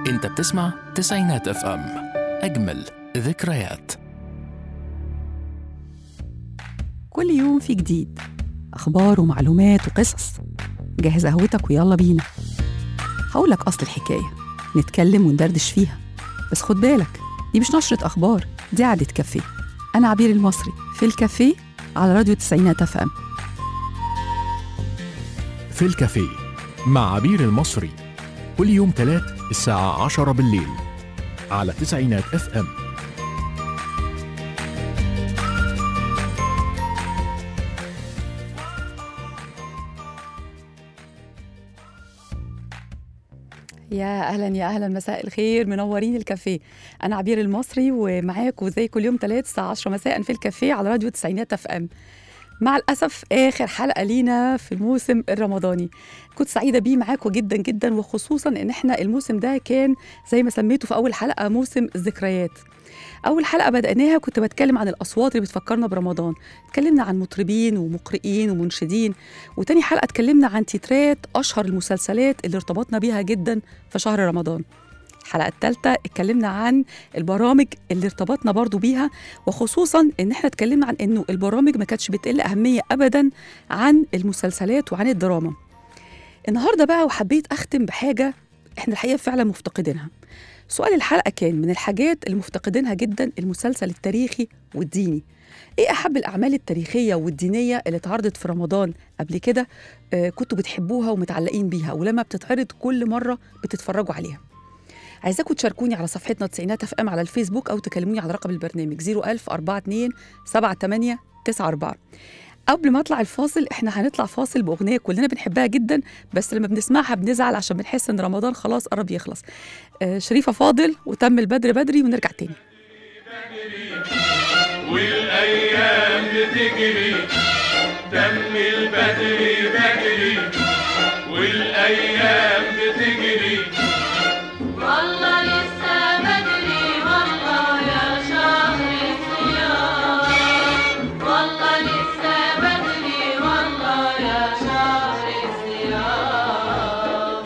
انت بتسمع تسعينات اف ام اجمل ذكريات كل يوم في جديد أخبار ومعلومات وقصص جهز قهوتك ويلا بينا هقولك أصل الحكاية نتكلم وندردش فيها بس خد بالك دي مش نشرة أخبار دي قعدة كافيه أنا عبير المصري في الكافيه على راديو تسعينات اف ام في الكافيه مع عبير المصري كل يوم تلات الساعة عشرة بالليل على تسعينات اف ام يا اهلا يا اهلا مساء الخير منورين الكافيه انا عبير المصري ومعاكم زي كل يوم ثلاث الساعه 10 مساء في الكافيه على راديو تسعينات اف ام مع الاسف اخر حلقه لينا في الموسم الرمضاني كنت سعيده بيه معاكم جدا جدا وخصوصا ان احنا الموسم ده كان زي ما سميته في اول حلقه موسم الذكريات اول حلقه بداناها كنت بتكلم عن الاصوات اللي بتفكرنا برمضان اتكلمنا عن مطربين ومقرئين ومنشدين وتاني حلقه اتكلمنا عن تترات اشهر المسلسلات اللي ارتبطنا بيها جدا في شهر رمضان الحلقه الثالثه اتكلمنا عن البرامج اللي ارتبطنا برضو بيها وخصوصا ان احنا اتكلمنا عن انه البرامج ما كانتش بتقل اهميه ابدا عن المسلسلات وعن الدراما النهارده بقى وحبيت اختم بحاجه احنا الحقيقه فعلا مفتقدينها سؤال الحلقه كان من الحاجات اللي مفتقدينها جدا المسلسل التاريخي والديني ايه احب الاعمال التاريخيه والدينيه اللي اتعرضت في رمضان قبل كده آه كنتوا بتحبوها ومتعلقين بيها ولما بتتعرض كل مره بتتفرجوا عليها عايزاكم تشاركوني على صفحتنا تسعينات اف ام على الفيسبوك او تكلموني على رقم البرنامج 01000 42 78 94 قبل ما اطلع الفاصل احنا هنطلع فاصل باغنيه كلنا بنحبها جدا بس لما بنسمعها بنزعل عشان بنحس ان رمضان خلاص قرب يخلص آه شريفه فاضل وتم البدر بدري ونرجع تاني والايام بتجري دم البدري بدري والايام بتجري والله لسه بدري والله يا شهر الصيام والله لسه بدري والله يا شهر الصيام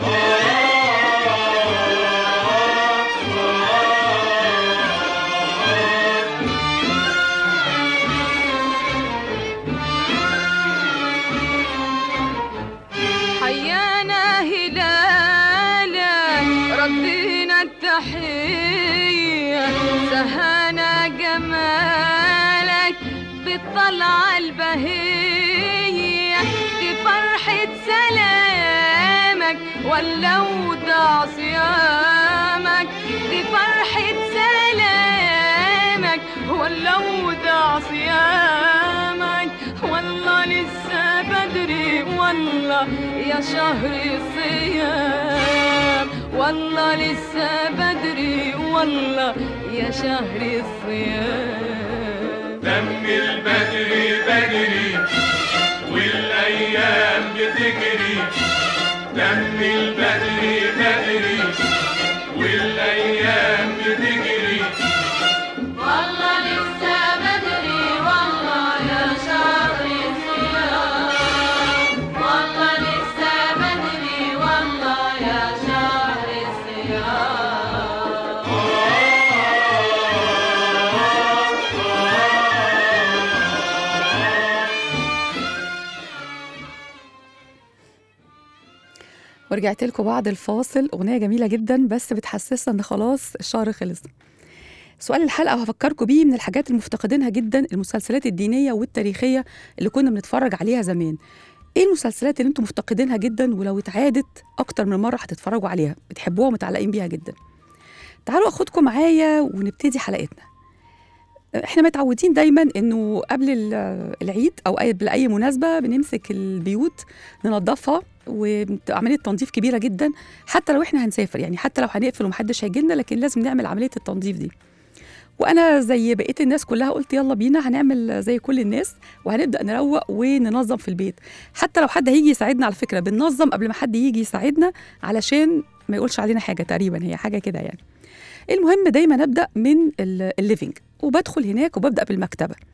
حيانا هلالا ردينا التحية سهانا جمالك بالطلعة البهية دي فرحة سلامك ولو ضاع صيامك دي فرحة سلامك ولو ضاع صيامك والله لسه بدري والله يا شهر الصيام والله لسه بدري والله يا شهر الصيام دم البدري بدري والايام بتجري دم البدري بدري والايام بتجري والله لسه بدري والله يا شهر الصيام والله لسه بدري والله يا شهر الصيام ورجعت لكم بعد الفاصل اغنيه جميله جدا بس بتحسسنا ان خلاص الشهر خلص سؤال الحلقه وهفكركم بيه من الحاجات المفتقدينها جدا المسلسلات الدينيه والتاريخيه اللي كنا بنتفرج عليها زمان ايه المسلسلات اللي انتم مفتقدينها جدا ولو اتعادت اكتر من مره هتتفرجوا عليها بتحبوها ومتعلقين بيها جدا تعالوا اخدكم معايا ونبتدي حلقتنا احنا متعودين دايما انه قبل ال- العيد او أي- قبل اي مناسبه بنمسك البيوت ننظفها وعمليه تنظيف كبيره جدا حتى لو احنا هنسافر يعني حتى لو هنقفل ومحدش هيجي لنا لكن لازم نعمل عمليه التنظيف دي وانا زي بقيه الناس كلها قلت يلا بينا هنعمل زي كل الناس وهنبدا نروق وننظم في البيت حتى لو حد هيجي يساعدنا على فكره بننظم قبل ما حد يجي يساعدنا علشان ما يقولش علينا حاجه تقريبا هي حاجه كده يعني المهم دايما ابدا من ال- الليفينج وبدخل هناك وببدا بالمكتبه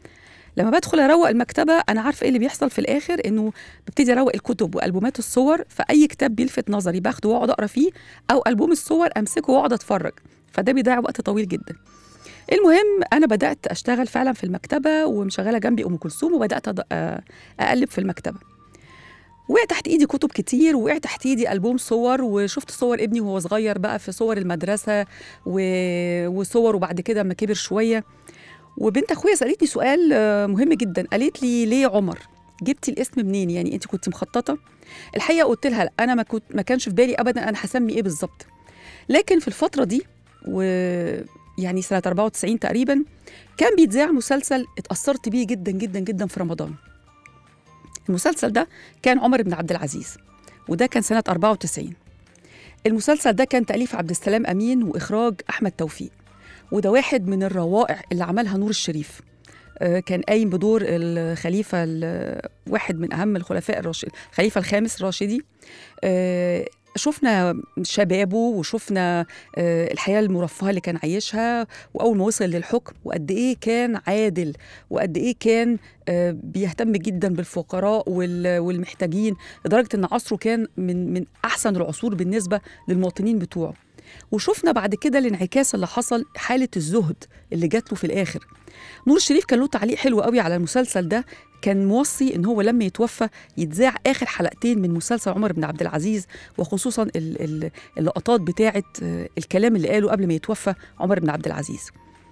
لما بدخل اروق المكتبه انا عارفه ايه اللي بيحصل في الاخر انه ببتدي اروق الكتب والبومات الصور فاي كتاب بيلفت نظري باخده واقعد اقرا فيه او البوم الصور امسكه واقعد اتفرج فده بيضيع وقت طويل جدا المهم انا بدات اشتغل فعلا في المكتبه ومشغله جنبي ام كلثوم وبدات أض- آه، اقلب في المكتبه وقع تحت ايدي كتب كتير وقع تحت ايدي البوم صور وشفت صور ابني وهو صغير بقى في صور المدرسه و... وصور وبعد كده لما كبر شويه وبنت اخويا سالتني سؤال آه، مهم جدا قالت لي ليه عمر جبتي الاسم منين يعني انت كنت مخططه الحقيقه قلت لها لا انا ما كنت ما كانش في بالي ابدا انا هسمي ايه بالظبط لكن في الفتره دي و يعني سنه 94 تقريبا كان بيتذاع مسلسل اتاثرت بيه جدا جدا جدا في رمضان المسلسل ده كان عمر بن عبد العزيز وده كان سنه 94 المسلسل ده كان تاليف عبد السلام امين واخراج احمد توفيق وده واحد من الروائع اللي عملها نور الشريف آه، كان قايم بدور الخليفة ال- واحد من أهم الخلفاء الراشد الخليفة الخامس الراشدي آه، شفنا شبابه وشفنا آه، الحياة المرفهة اللي كان عايشها وأول ما وصل للحكم وقد إيه كان عادل وقد إيه كان آه، بيهتم جدا بالفقراء وال- والمحتاجين لدرجة إن عصره كان من من أحسن العصور بالنسبة للمواطنين بتوعه وشفنا بعد كده الانعكاس اللي حصل حالة الزهد اللي جات له في الآخر نور الشريف كان له تعليق حلو قوي على المسلسل ده كان موصي ان هو لما يتوفى يتذاع اخر حلقتين من مسلسل عمر بن عبد العزيز وخصوصا ال- ال- اللقطات بتاعه آه، الكلام اللي قاله قبل ما يتوفى عمر بن عبد العزيز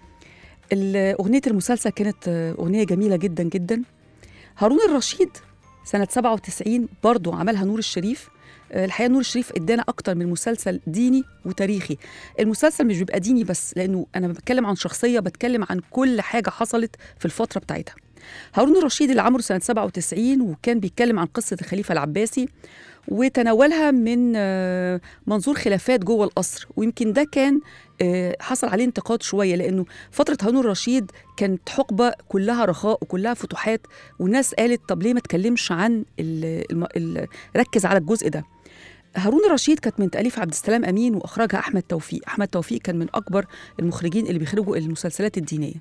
ال- اغنيه المسلسل كانت آه، اغنيه جميله جدا جدا هارون الرشيد سنه 97 برضو عملها نور الشريف آه، الحقيقه نور الشريف ادانا اكتر من مسلسل ديني وتاريخي المسلسل مش بيبقى ديني بس لانه انا بتكلم عن شخصيه بتكلم عن كل حاجه حصلت في الفتره بتاعتها هارون الرشيد اللي عمره سنه 97 وكان بيتكلم عن قصه الخليفه العباسي وتناولها من آه، منظور خلافات جوه القصر ويمكن ده كان آه، حصل عليه انتقاد شويه لانه فتره هارون الرشيد كانت حقبه كلها رخاء وكلها فتوحات والناس قالت طب ليه ما تكلمش عن ال الم... ال... ركز على الجزء ده هارون الرشيد كانت من تأليف عبد السلام أمين وإخراجها أحمد توفيق أحمد توفيق كان من أكبر المخرجين اللي بيخرجوا المسلسلات الدينية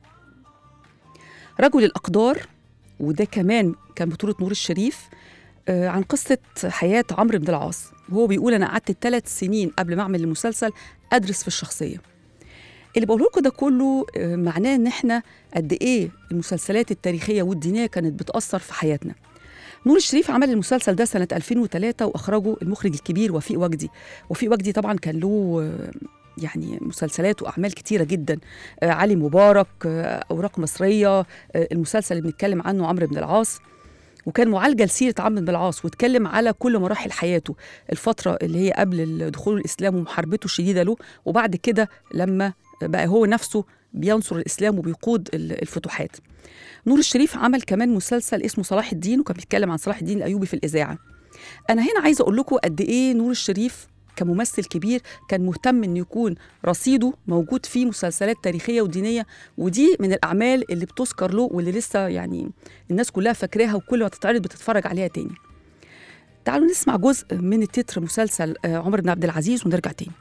رجل الأقدار وده كمان كان بطولة نور الشريف آه، عن قصة حياة عمرو بن العاص وهو بيقول أنا قعدت ثلاث سنين قبل ما أعمل المسلسل أدرس في الشخصية اللي بقوله لكم ده كله آه، معناه إن إحنا قد إيه المسلسلات التاريخية والدينية كانت بتأثر في حياتنا نور الشريف عمل المسلسل ده سنة 2003 وأخرجه المخرج الكبير وفيق وجدي وفيق وجدي طبعا كان له آه، يعني مسلسلات وأعمال كتيرة جدا آه، علي مبارك آه، أوراق مصرية آه، المسلسل اللي بنتكلم عنه عمرو بن العاص وكان معالجه لسيره عمرو بن العاص واتكلم على كل مراحل حياته الفتره اللي هي قبل دخول الاسلام ومحاربته الشديده له وبعد كده لما بقى هو نفسه بينصر الاسلام وبيقود ال- الفتوحات نور الشريف عمل كمان مسلسل اسمه صلاح الدين وكان بيتكلم عن صلاح الدين الايوبي في الاذاعه انا هنا عايزه اقول لكم قد ايه نور الشريف كممثل كبير كان مهتم ان يكون رصيده موجود فيه مسلسلات تاريخيه ودينيه ودي من الاعمال اللي بتذكر له واللي لسه يعني الناس كلها فاكراها وكل ما تتعرض بتتفرج عليها تاني تعالوا نسمع جزء من التتر مسلسل آه، عمر بن عبد العزيز ونرجع تاني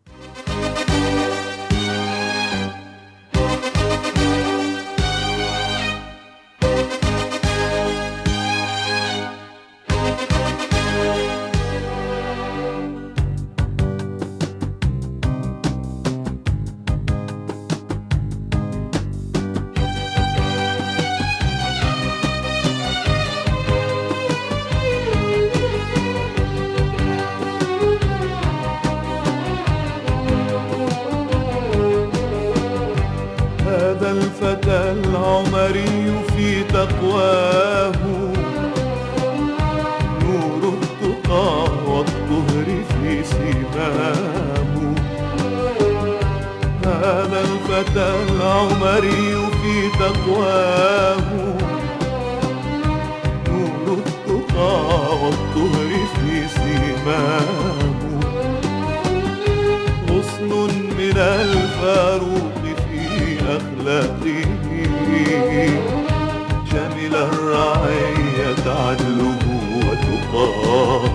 هذا الفتى العمري في تقواه نور التقى والطهر في سماه هذا الفتى العمري في تقواه نور التقى والطهر في سماه غصن من الفاروق في أخلاقه شمل الرعية عدله وتقاه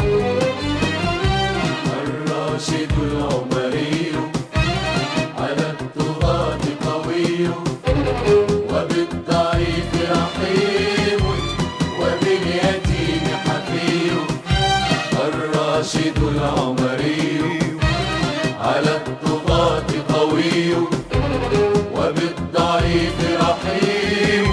الراشد العمري على الطغاة قوي وبالضعيف الراشد العمري على الطغاة قوي وبالضعيف رحيم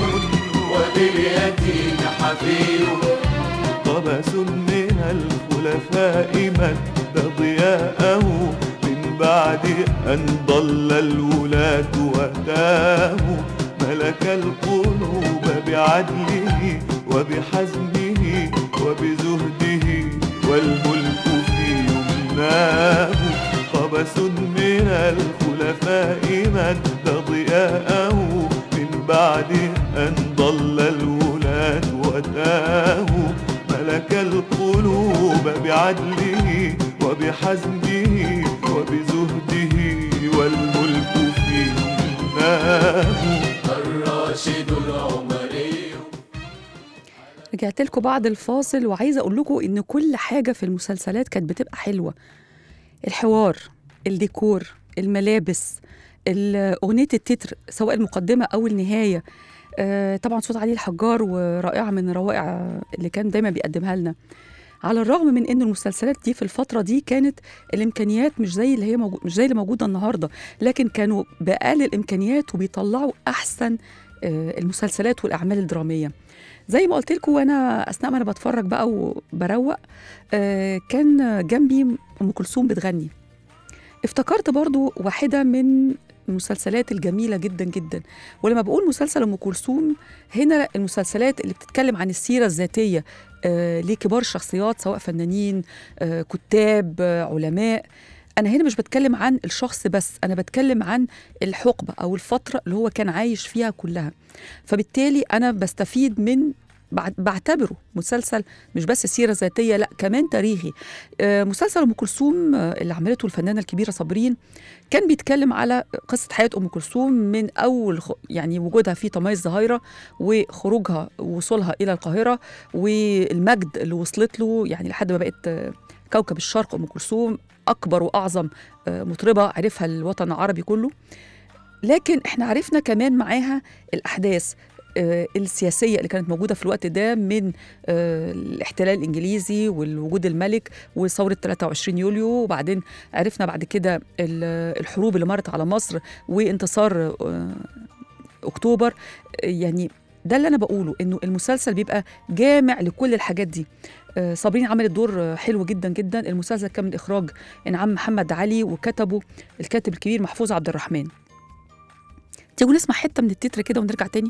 وباليتيم حفي قبس من الخلفاء مد ضياءه من بعد أن ضل الولاة وتاه ملك القلوب بعدله وبحزمه وبزهده والملك في يمناه قبس من الخلفاء مد ضياءه من بعد أن ضل الولاة وتاه ملك القلوب بعدله وبحزمه وبزهده والملك في يمناه الراشد العمري رجعت لكم بعد الفاصل وعايزه اقول لكم ان كل حاجه في المسلسلات كانت بتبقى حلوه الحوار الديكور الملابس ال- اغنيه التتر سواء المقدمه او النهايه آه، طبعا صوت علي الحجار ورائعه من الروائع اللي كان دايما بيقدمها لنا على الرغم من ان المسلسلات دي في الفتره دي كانت الامكانيات مش زي اللي هي موجود مش زي اللي موجوده النهارده لكن كانوا باقل الامكانيات وبيطلعوا احسن آه، المسلسلات والاعمال الدراميه زي ما قلت لكم وانا اثناء ما انا بتفرج بقى وبروق آه، كان جنبي ام كلثوم بتغني افتكرت برضو واحده من المسلسلات الجميله جدا جدا ولما بقول مسلسل ام كلثوم هنا المسلسلات اللي بتتكلم عن السيره الذاتيه آه لكبار الشخصيات سواء فنانين آه كتاب آه علماء انا هنا مش بتكلم عن الشخص بس انا بتكلم عن الحقبه او الفتره اللي هو كان عايش فيها كلها فبالتالي انا بستفيد من بعت- بعتبره مسلسل مش بس سيره ذاتيه لا كمان تاريخي آه، مسلسل ام كلثوم آه، اللي عملته الفنانه الكبيره صابرين كان بيتكلم على قصه حياه ام كلثوم من اول خ- يعني وجودها في طماي الظاهره وخروجها ووصولها الى القاهره والمجد اللي وصلت له يعني لحد ما بقت آه، كوكب الشرق ام كلثوم اكبر واعظم آه، مطربه عرفها الوطن العربي كله لكن احنا عرفنا كمان معاها الاحداث آه، السياسيه اللي كانت موجوده في الوقت ده من آه، الاحتلال الانجليزي والوجود الملك وثوره 23 يوليو وبعدين عرفنا بعد كده ال- الحروب اللي مرت على مصر وانتصار آه، اكتوبر آه، يعني ده اللي انا بقوله انه المسلسل بيبقى جامع لكل الحاجات دي آه، صابرين عملت دور آه، حلو جدا جدا المسلسل كان من اخراج انعام محمد علي وكتبه الكاتب الكبير محفوظ عبد الرحمن تيجوا نسمع حته من التتر كده ونرجع تاني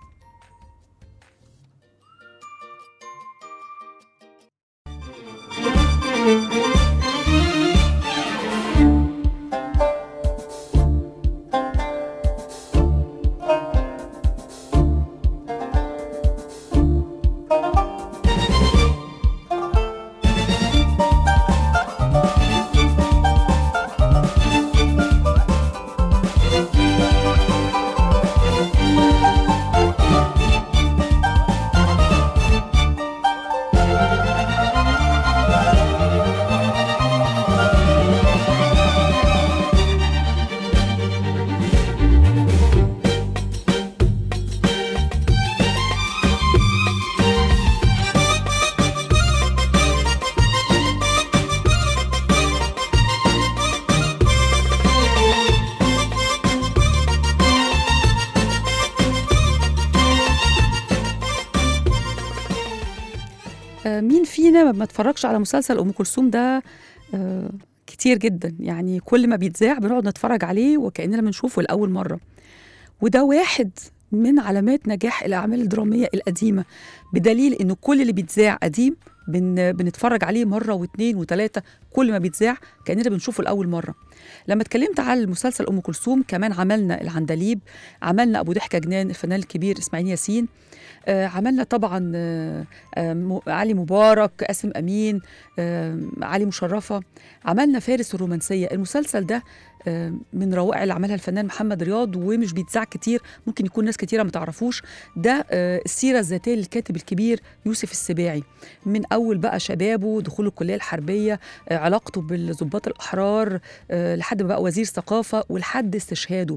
آه، مين فينا ما اتفرجش على مسلسل ام كلثوم ده آه، كتير جدا يعني كل ما بيتذاع بنقعد نتفرج عليه وكاننا بنشوفه لاول مره وده واحد من علامات نجاح الاعمال الدراميه القديمه بدليل انه كل اللي بيتذاع قديم بن بنتفرج عليه مره واثنين وثلاثه كل ما بيتذاع كاننا بنشوفه لاول مره لما اتكلمت على المسلسل ام كلثوم كمان عملنا العندليب عملنا ابو ضحكه جنان الفنان الكبير اسماعيل ياسين آه، عملنا طبعا آه، آه، م- علي مبارك قاسم امين آه، علي مشرفه عملنا فارس الرومانسيه المسلسل ده آه، من روائع اللي عملها الفنان محمد رياض ومش بيتذاع كتير ممكن يكون ناس كتيره ما تعرفوش ده آه، السيره الذاتيه للكاتب الكبير يوسف السباعي من اول بقى شبابه دخوله الكليه الحربيه آه، علاقته بالضباط الاحرار آه، لحد ما بقى وزير ثقافه ولحد استشهاده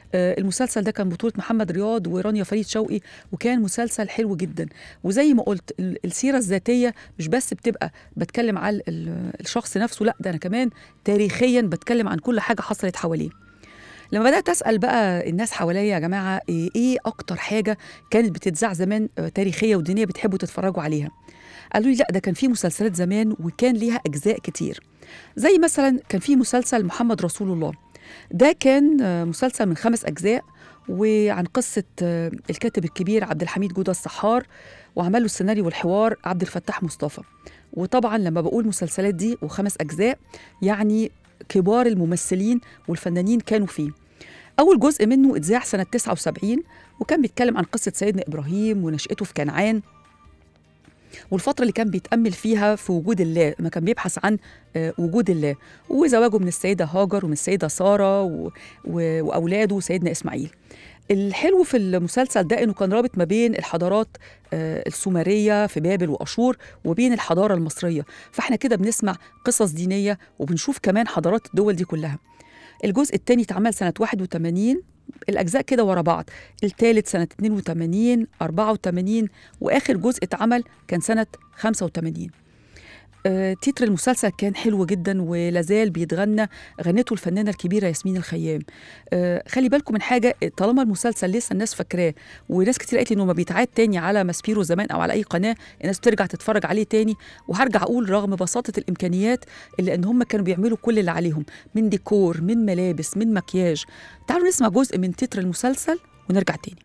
آه، المسلسل ده كان بطولة محمد رياض ورانيا فريد شوقي وكان مسلسل حلو جدا وزي ما قلت ال- السيرة الذاتية مش بس بتبقى بتكلم على ال- الشخص نفسه لا ده أنا كمان تاريخيا بتكلم عن كل حاجة حصلت حواليه لما بدأت أسأل بقى الناس حواليا يا جماعة إيه إيه أكتر حاجة كانت بتتذاع زمان آه، تاريخية ودينية بتحبوا تتفرجوا عليها قالوا لي لا ده كان في مسلسلات زمان وكان ليها أجزاء كتير زي مثلا كان في مسلسل محمد رسول الله ده كان آه، مسلسل من خمس أجزاء وعن قصة آه، الكاتب الكبير عبد الحميد جودة السحار وعمل له السيناريو والحوار عبد الفتاح مصطفى وطبعا لما بقول مسلسلات دي وخمس أجزاء يعني كبار الممثلين والفنانين كانوا فيه أول جزء منه اتذاع سنة 79 وكان بيتكلم عن قصة سيدنا إبراهيم ونشأته في كنعان والفترة اللي كان بيتأمل فيها في وجود الله ما كان بيبحث عن آه، وجود الله وزواجه من السيدة هاجر ومن السيدة سارة و... و... وأولاده سيدنا إسماعيل الحلو في المسلسل ده انه كان رابط ما بين الحضارات آه، السومريه في بابل واشور وبين الحضاره المصريه فاحنا كده بنسمع قصص دينيه وبنشوف كمان حضارات الدول دي كلها الجزء الثاني اتعمل سنه 81 الاجزاء كده ورا بعض الثالث سنه 82 84 واخر جزء اتعمل كان سنه 85 آه، تتر المسلسل كان حلو جدا ولازال بيتغنى غنته الفنانه الكبيره ياسمين الخيام آه، خلي بالكم من حاجه طالما المسلسل لسه الناس فاكراه وناس كتير قالت لي انه ما بيتعاد تاني على ماسبيرو زمان او على اي قناه الناس بترجع تتفرج عليه تاني وهرجع اقول رغم بساطه الامكانيات الا ان هم كانوا بيعملوا كل اللي عليهم من ديكور من ملابس من مكياج تعالوا نسمع جزء من تتر المسلسل ونرجع تاني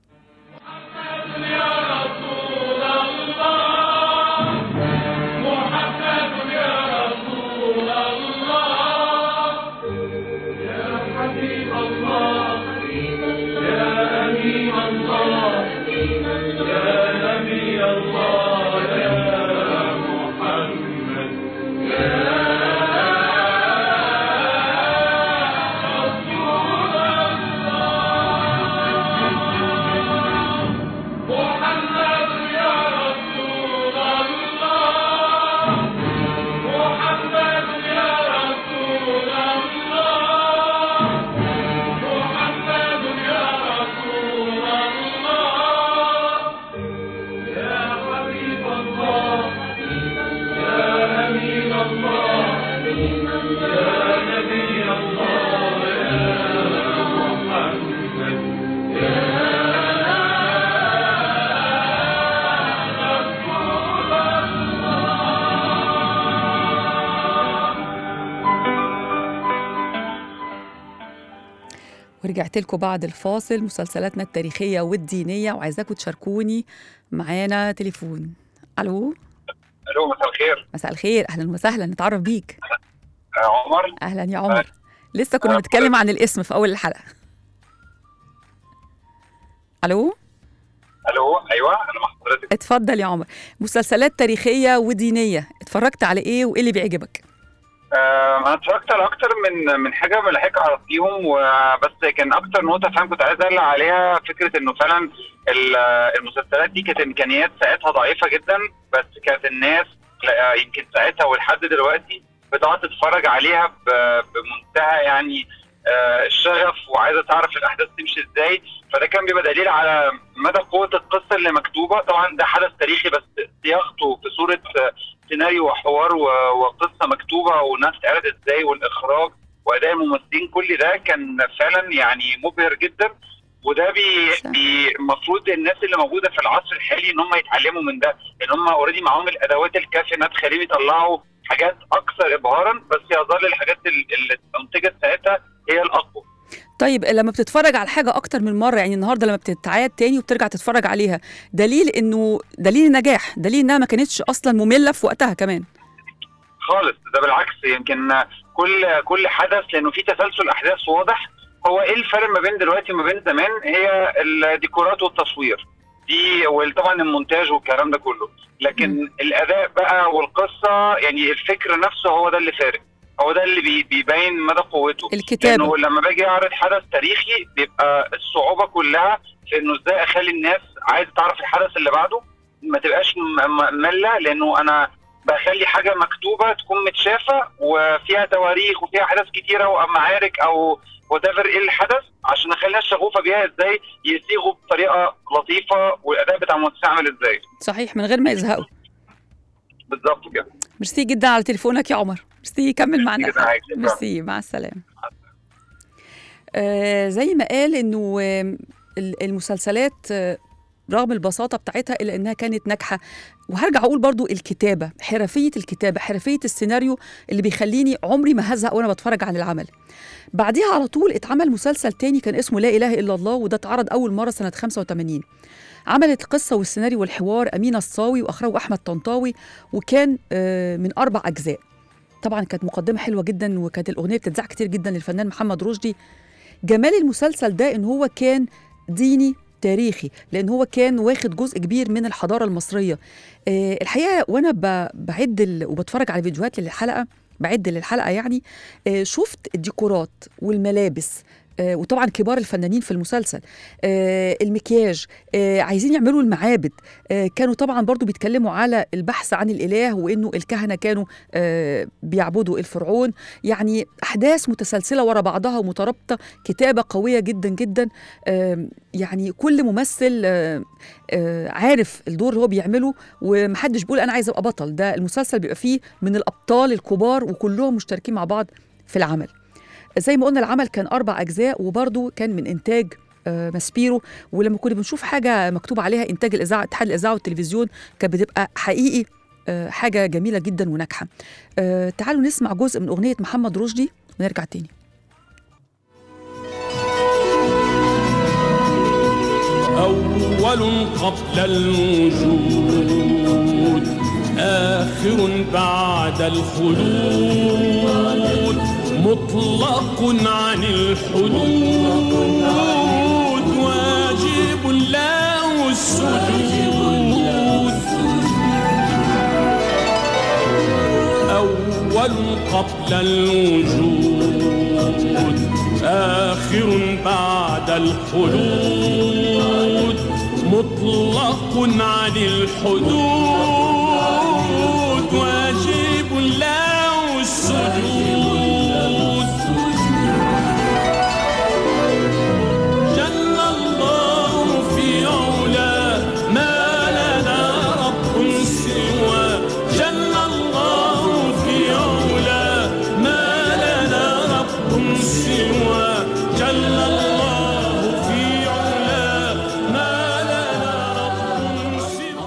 ورجعت لكم بعد الفاصل مسلسلاتنا التاريخيه والدينيه وعايزاكم تشاركوني معانا تليفون الو الو مساء الخير مساء الخير اهلا وسهلا نتعرف بيك آه، عمر اهلا يا عمر لسه كنا بنتكلم عن الاسم في اول الحلقه الو الو ايوه انا مع حضرتك اتفضل يا عمر مسلسلات تاريخيه ودينيه اتفرجت على ايه وايه اللي بيعجبك آه، انا اتفرجت على اكتر من من حاجه ملحقه على فيهم وبس كان اكتر نقطه فعلا كنت عايز اقلق عليها فكره انه فعلا ال- المسلسلات دي كانت امكانيات ساعتها ضعيفه جدا بس كانت الناس لا، يمكن ساعتها ولحد دلوقتي بتقعد تتفرج عليها ب- بمنتهى يعني آه، الشغف وعايزه تعرف الاحداث تمشي ازاي فده كان بيبقى دليل على مدى قوه القصه اللي مكتوبه طبعا ده حدث تاريخي بس صياغته في صوره آه، سيناريو وحوار و- وقصه مكتوبه والناس اتعرض ازاي والاخراج واداء الممثلين كل ده كان فعلا يعني مبهر جدا وده بي صح. بي- المفروض الناس اللي موجوده في العصر الحالي ان هم يتعلموا من ده ان هم اوريدي معاهم الادوات الكافيه انها تخليهم يطلعوا حاجات اكثر ابهارا بس يظل الحاجات ال- اللي انتجت ساعتها هي الاقوى طيب لما بتتفرج على حاجه اكتر من مره يعني النهارده لما بتتعاد تاني وبترجع تتفرج عليها دليل انه دليل نجاح دليل انها ما كانتش اصلا ممله في وقتها كمان خالص ده بالعكس يمكن كل كل حدث لانه في تسلسل احداث واضح هو ايه الفرق ما بين دلوقتي وما بين زمان هي الديكورات والتصوير دي وطبعا المونتاج والكلام ده كله لكن مم. الاداء بقى والقصه يعني الفكر نفسه هو ده اللي فارق هو ده اللي بي- بيبين مدى قوته الكتابه لانه لما باجي اعرض حدث تاريخي بيبقى الصعوبه كلها في انه ازاي اخلي الناس عايزه تعرف الحدث اللي بعده ما تبقاش م- م- مله لانه انا بخلي حاجه مكتوبه تكون متشافه وفيها تواريخ وفيها احداث كتيره ومعارك او وات ايه الحدث عشان اخلي الناس شغوفه بيها ازاي يصيغوا بطريقه لطيفه والاداء بتاع المؤسسه عامل ازاي صحيح من غير ما يزهقوا بالظبط كده ميرسي جدا على تليفونك يا عمر ميرسي كمل معنا كده عايز. ميرسي مع السلامه آه زي ما قال انه آه، ال- المسلسلات آه، رغم البساطه بتاعتها الا انها كانت ناجحه وهرجع اقول برضو الكتابه حرفيه الكتابه حرفيه السيناريو اللي بيخليني عمري ما هزهق وانا بتفرج على العمل بعديها على طول اتعمل مسلسل تاني كان اسمه لا اله الا الله وده اتعرض اول مره سنه 85 عملت القصه والسيناريو والحوار امينه الصاوي واخرجه احمد طنطاوي وكان آه، من اربع اجزاء طبعا كانت مقدمه حلوه جدا وكانت الاغنيه بتتذاع كتير جدا للفنان محمد رشدي جمال المسلسل ده ان هو كان ديني تاريخي لان هو كان واخد جزء كبير من الحضاره المصريه آه، الحقيقه وانا ب- بعد ال- وبتفرج على فيديوهات للحلقه بعد للحلقه يعني آه، شفت الديكورات والملابس آه، وطبعا كبار الفنانين في المسلسل آه، المكياج آه، عايزين يعملوا المعابد آه، كانوا طبعا برضو بيتكلموا على البحث عن الإله وإنه الكهنة كانوا آه، بيعبدوا الفرعون يعني أحداث متسلسلة ورا بعضها ومترابطة كتابة قوية جدا جدا آم، يعني كل ممثل آه، آه، عارف الدور اللي هو بيعمله ومحدش بيقول أنا عايز أبقى بطل ده المسلسل بيبقى فيه من الأبطال الكبار وكلهم مشتركين مع بعض في العمل زي ما قلنا العمل كان أربع أجزاء وبرضه كان من إنتاج آه، ماسبيرو ولما كنا بنشوف حاجة مكتوب عليها إنتاج الإذاعة اتحاد الإذاعة والتلفزيون كانت بتبقى حقيقي آه، حاجة جميلة جدا وناجحة آه، تعالوا نسمع جزء من أغنية محمد رشدي ونرجع تاني أول قبل الوجود آخر بعد الخلود مطلق عن الحدود واجب له السجود أول قبل الوجود آخر بعد الحدود مطلق عن الحدود واجب له السجود جل الله في علا ما لنا رب سوى جل الله في علا ما لنا رب سوى جل الله في علا ما لنا رب سوى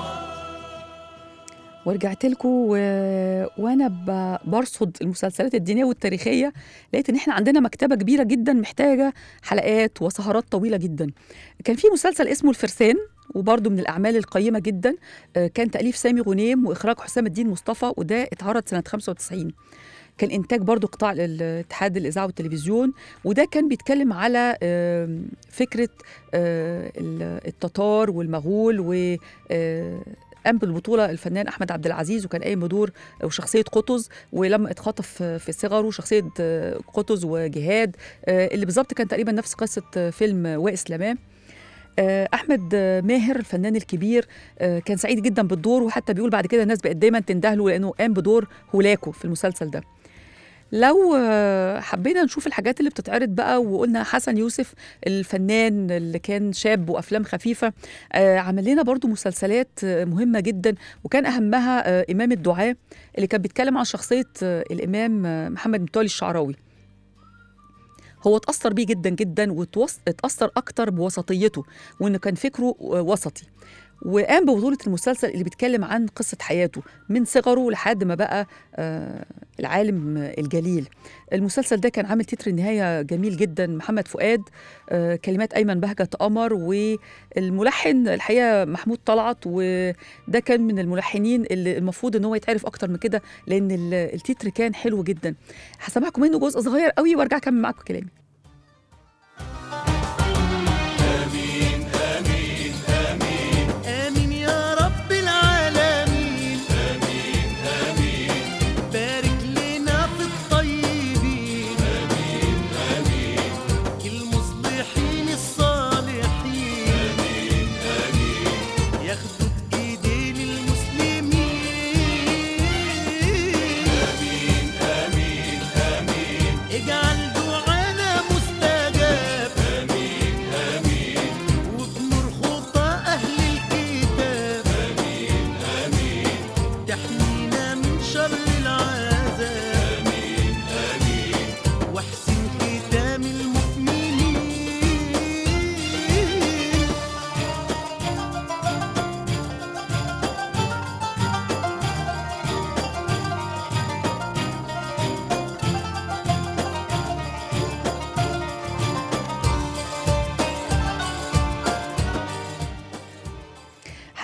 ورجعت لكم و... وانا ب... برصد المسلسلات الدينيه والتاريخيه لقيت ان احنا عندنا مكتبه كبيره جدا محتاجه حلقات وسهرات طويله جدا كان في مسلسل اسمه الفرسان وبرضه من الاعمال القيمه جدا آه، كان تاليف سامي غنيم واخراج حسام الدين مصطفى وده اتعرض سنه 95 كان انتاج برضو قطاع الاتحاد الاذاعه والتلفزيون وده كان بيتكلم على آم، فكره آه، ال- التتار والمغول و آه، قام بالبطوله الفنان احمد عبد العزيز وكان قايم بدور وشخصيه قطز ولما اتخطف في صغره شخصيه آه، قطز وجهاد آه، اللي بالظبط كان تقريبا نفس قصه آه، فيلم وائس لمام آه، احمد آه، ماهر الفنان الكبير آه، كان سعيد جدا بالدور وحتى بيقول بعد كده الناس بقت دايما تندهله لانه قام بدور هولاكو في المسلسل ده لو آه، حبينا نشوف الحاجات اللي بتتعرض بقى وقلنا حسن يوسف الفنان اللي كان شاب وافلام خفيفه آه، عمل لنا برضو مسلسلات آه، مهمه جدا وكان اهمها آه، امام الدعاء اللي كان بيتكلم عن شخصيه آه، الامام آه، محمد متولي الشعراوي هو اتأثر بيه جدا جدا واتأثر أكتر بوسطيته وإنه كان فكره آه، وسطي وقام ببطولة المسلسل اللي بيتكلم عن قصة حياته من صغره لحد ما بقى آه، العالم آه، الجليل المسلسل ده كان عامل تتر النهاية جميل جدا محمد فؤاد آه، كلمات أيمن بهجة قمر والملحن الحقيقة محمود طلعت وده كان من الملحنين اللي المفروض ان هو يتعرف اكتر من كده لان ال- التتر كان حلو جدا هسمعكم منه جزء صغير قوي وارجع اكمل معاكم كلامي آمين يا رب العالمين آمين آمين بارك لنا في الطيبين آمين آمين المصلحين الصالحين آمين آمين ياخدوا بإيدين المسلمين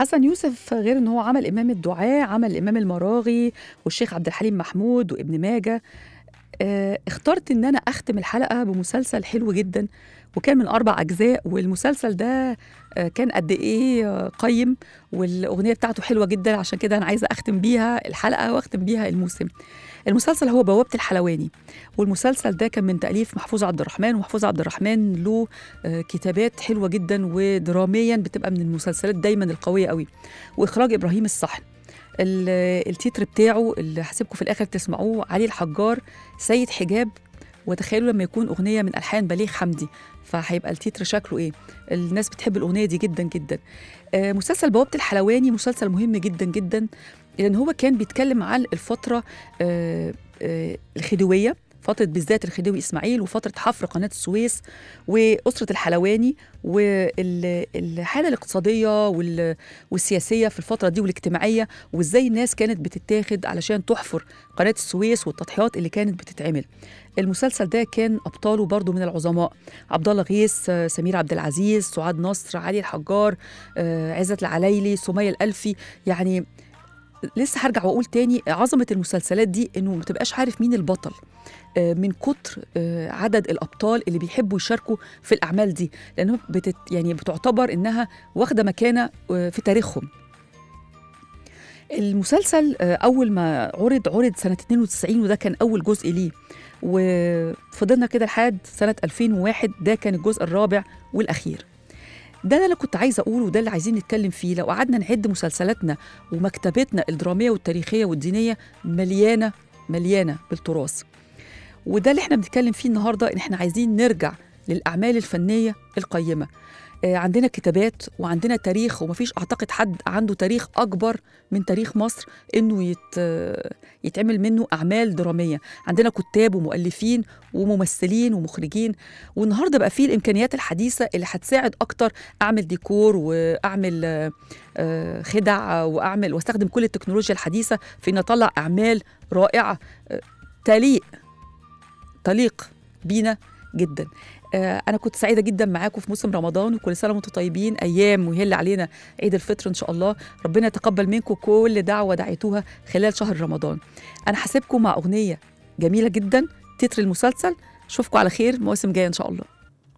حسن يوسف غير ان هو عمل امام الدعاء عمل امام المراغي والشيخ عبد الحليم محمود وابن ماجه آه، اخترت ان انا اختم الحلقه بمسلسل حلو جدا وكان من اربع اجزاء والمسلسل ده آه، كان قد ايه آه، قيم والاغنيه بتاعته حلوه جدا عشان كده انا عايزه اختم بيها الحلقه واختم بيها الموسم المسلسل هو بوابه الحلواني والمسلسل ده كان من تاليف محفوظ عبد الرحمن ومحفوظ عبد الرحمن له آه، كتابات حلوه جدا ودراميا بتبقى من المسلسلات دايما القويه قوي واخراج ابراهيم الصحن ال- التتر بتاعه اللي هسيبكم في الاخر تسمعوه علي الحجار سيد حجاب وتخيلوا لما يكون اغنيه من الحان بليغ حمدي فهيبقى التتر شكله ايه الناس بتحب الاغنيه دي جدا جدا آه، مسلسل بوابه الحلواني مسلسل مهم جدا جدا لان هو كان بيتكلم عن الفتره آه، آه، الخديويه فترة بالذات الخديوي إسماعيل وفترة حفر قناة السويس وأسرة الحلواني والحالة الاقتصادية وال- والسياسية في الفترة دي والاجتماعية وإزاي الناس كانت بتتاخد علشان تحفر قناة السويس والتضحيات اللي كانت بتتعمل المسلسل ده كان أبطاله برضو من العظماء عبد الله غيث آه، سمير عبد العزيز سعاد نصر علي الحجار آه، عزت العلايلي سمية الألفي يعني لسه هرجع واقول تاني عظمه المسلسلات دي انه ما تبقاش عارف مين البطل آه، من كتر آه، عدد الابطال اللي بيحبوا يشاركوا في الاعمال دي لانه بتت يعني بتعتبر انها واخده مكانه آه، في تاريخهم المسلسل آه، اول ما عرض عرض سنه 92 وده كان اول جزء ليه وفضلنا كده لحد سنه 2001 ده كان الجزء الرابع والاخير ده اللي انا كنت عايزه اقوله وده اللي عايزين نتكلم فيه لو قعدنا نعد مسلسلاتنا ومكتبتنا الدراميه والتاريخيه والدينيه مليانه مليانه بالتراث وده اللي احنا بنتكلم فيه النهارده ان احنا عايزين نرجع للاعمال الفنيه القيمه آه، عندنا كتابات وعندنا تاريخ ومفيش اعتقد حد عنده تاريخ اكبر من تاريخ مصر انه يت آه، يتعمل منه اعمال دراميه عندنا كتاب ومؤلفين وممثلين ومخرجين والنهارده بقى فيه الامكانيات الحديثه اللي هتساعد اكتر اعمل ديكور واعمل آه، آه، خدع واعمل واستخدم كل التكنولوجيا الحديثه في ان اطلع اعمال رائعه آه، تليق تليق بينا جدا آه، انا كنت سعيده جدا معاكم في موسم رمضان وكل سنه وانتم طيبين ايام ويهل علينا عيد الفطر ان شاء الله ربنا يتقبل منكم كل دعوه دعيتوها خلال شهر رمضان انا هسيبكم مع اغنيه جميله جدا تتر المسلسل اشوفكم على خير مواسم جايه ان شاء الله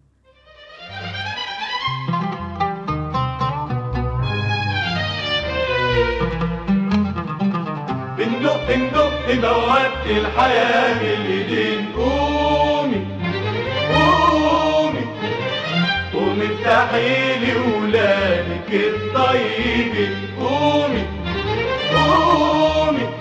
بندق بندق بوابة الحياة بالإيدين قومي قومي قومي افتحي لي ولادك الطيبين قومي قومي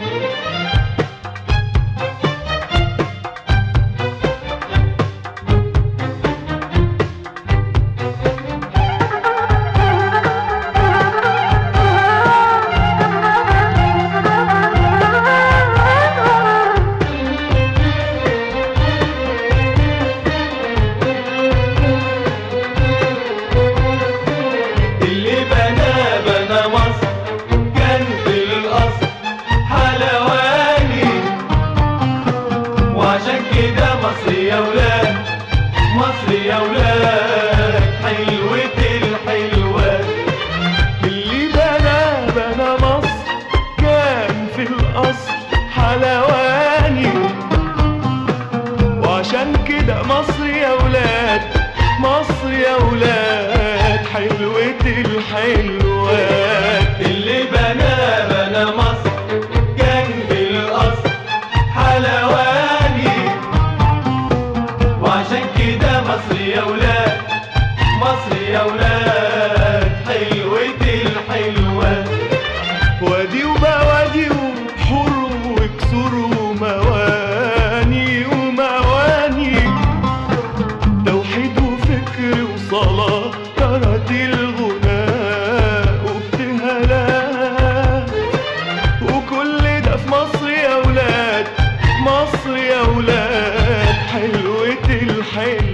اللي بنى بنى مصر كان في الأصل حلواني وعشان كده مصر يا ولاد مصر يا ولاد حلوة الحلوات اللي بنى بنى مصر كان في الأصل حلواني وعشان كده مصر يا ولاد مصر يا ولاد حلوة الحلوات اللي بنى بنى مصر كان في الأصل حلواني وعشان كده مصر يا ولاد مصر يا ولاد حلوة الحلوات وادي وبوادي وبحور وكسور ومواني ومواني توحيد وفكر وصلاة طرد الغناء وابتهالات وكل ده في مصر يا ولاد مصر يا ولاد حلوة الحلوة